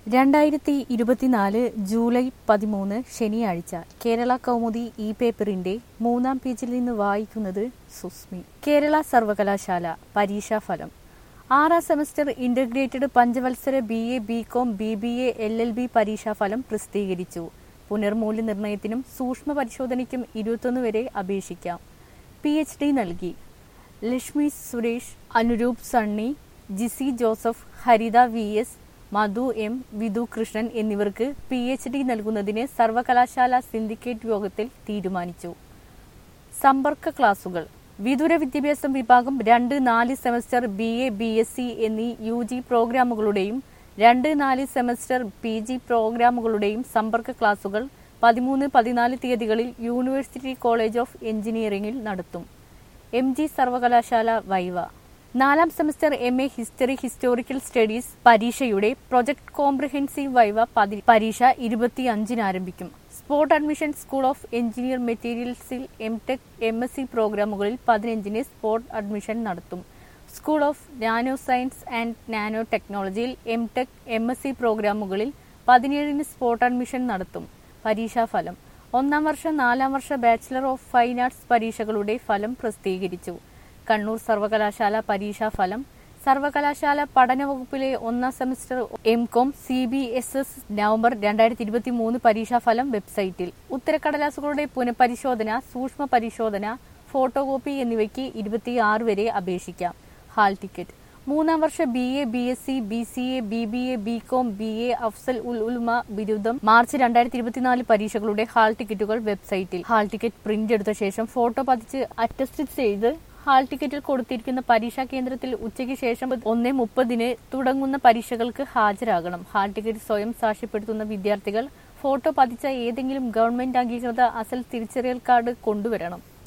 രണ്ടായിരത്തി ഇരുപത്തിനാല് ജൂലൈ പതിമൂന്ന് ശനിയാഴ്ച കേരള കൗമുദി ഇ പേപ്പറിന്റെ മൂന്നാം പേജിൽ നിന്ന് വായിക്കുന്നത് സുസ്മി കേരള സർവകലാശാല പരീക്ഷാഫലം ആറാം സെമസ്റ്റർ ഇന്റഗ്രേറ്റഡ് പഞ്ചവത്സര B A B Com B B A L L B പരീക്ഷാഫലം പ്രസിദ്ധീകരിച്ചു പുനർമൂല്യനിർണ്ണയത്തിനും സൂക്ഷ്മ പരിശോധനയ്ക്കും ഇരുപത്തൊന്ന് വരെ അപേക്ഷിക്കാം പി എച്ച് ഡി നൽകി Lakshmi Suresh Anuroop Sunny Jisy Joseph Haritha V S Madhu M Vidhu Krishnan എന്നിവർക്ക് പി എച്ച് ഡി നൽകുന്നതിന് സർവകലാശാല സിൻഡിക്കേറ്റ് യോഗത്തിൽ തീരുമാനിച്ചു സമ്പർക്ക ക്ലാസുകൾ വിദൂര വിദ്യാഭ്യാസം വിഭാഗം രണ്ട് നാല് semester B A B S C എന്നീ യു ജി പ്രോഗ്രാമുകളുടെയും രണ്ട് നാല് സെമസ്റ്റർ പി ജി പ്രോഗ്രാമുകളുടെയും സമ്പർക്ക ക്ലാസുകൾ പതിമൂന്ന് പതിനാല് തീയതികളിൽ യൂണിവേഴ്സിറ്റി കോളേജ് ഓഫ് എഞ്ചിനീയറിംഗിൽ നടത്തും എം ജി സർവകലാശാല വൈവ നാലാം semester M A history historical studies പരീക്ഷയുടെ പ്രൊജക്ട് കോംപ്രിഹെൻസീവ് വൈവ പതി- പരീക്ഷ ഇരുപത്തിയഞ്ചിന് ആരംഭിക്കും spot admission school of engineer മെറ്റീരിയൽസിൽ M Tech M S C പ്രോഗ്രാമുകളിൽ പതിനഞ്ചിന് സ്പോട്ട് അഡ്മിഷൻ നടത്തും school of nano science and nano ടെക്നോളജിയിൽ M Tech M S C പ്രോഗ്രാമുകളിൽ പതിനേഴിന് സ്പോട്ട് അഡ്മിഷൻ നടത്തും പരീക്ഷാഫലം ഒന്നാം വർഷ നാലാം വർഷ ബാച്ചിലർ ഓഫ് ഫൈൻ ആർട്സ് പരീക്ഷകളുടെ ഫലം പ്രസിദ്ധീകരിച്ചു കണ്ണൂർ സർവകലാശാല പരീക്ഷാഫലം സർവകലാശാല പഠന വകുപ്പിലെ ഒന്നാം semester M Com C B S S November രണ്ടായിരത്തി ഇരുപത്തി മൂന്ന് പരീക്ഷാഫലം വെബ്സൈറ്റിൽ ഉത്തരക്കടലാസുകളുടെ പുനഃപരിശോധന സൂക്ഷ്മ പരിശോധന ഫോട്ടോ കോപ്പി എന്നിവയ്ക്ക് ഇരുപത്തിയാറ് വരെ അപേക്ഷിക്കാം ഹാൾ ടിക്കറ്റ് മൂന്നാം വർഷ B A B S C B C A B B A B Com B A അഫ്സൽ ഉൽ ഉൽമ ബിരുദം മാർച്ച് രണ്ടായിരത്തി ഇരുപത്തിനാല് പരീക്ഷകളുടെ ഹാൾ ടിക്കറ്റുകൾ വെബ്സൈറ്റിൽ ഹാൾ ടിക്കറ്റ് പ്രിന്റ് എടുത്ത ശേഷം ഫോട്ടോ പതിച്ച് അറ്റസ്റ്റ് ചെയ്ത് ഹാൾ ടിക്കറ്റിൽ കൊടുത്തിരിക്കുന്ന പരീക്ഷാ കേന്ദ്രത്തിൽ ഉച്ചയ്ക്ക് ശേഷം ഒന്നേ മുപ്പതിന് തുടങ്ങുന്ന പരീക്ഷകൾക്ക് ഹാജരാകണം ഹാൾ ടിക്കറ്റ് സ്വയം സാക്ഷ്യപ്പെടുത്തുന്ന വിദ്യാർത്ഥികൾ ഫോട്ടോ പതിച്ച ഏതെങ്കിലും ഗവൺമെന്റ് അംഗീകൃത അസൽ തിരിച്ചറിയൽ കാർഡ് കൊണ്ടുവരണം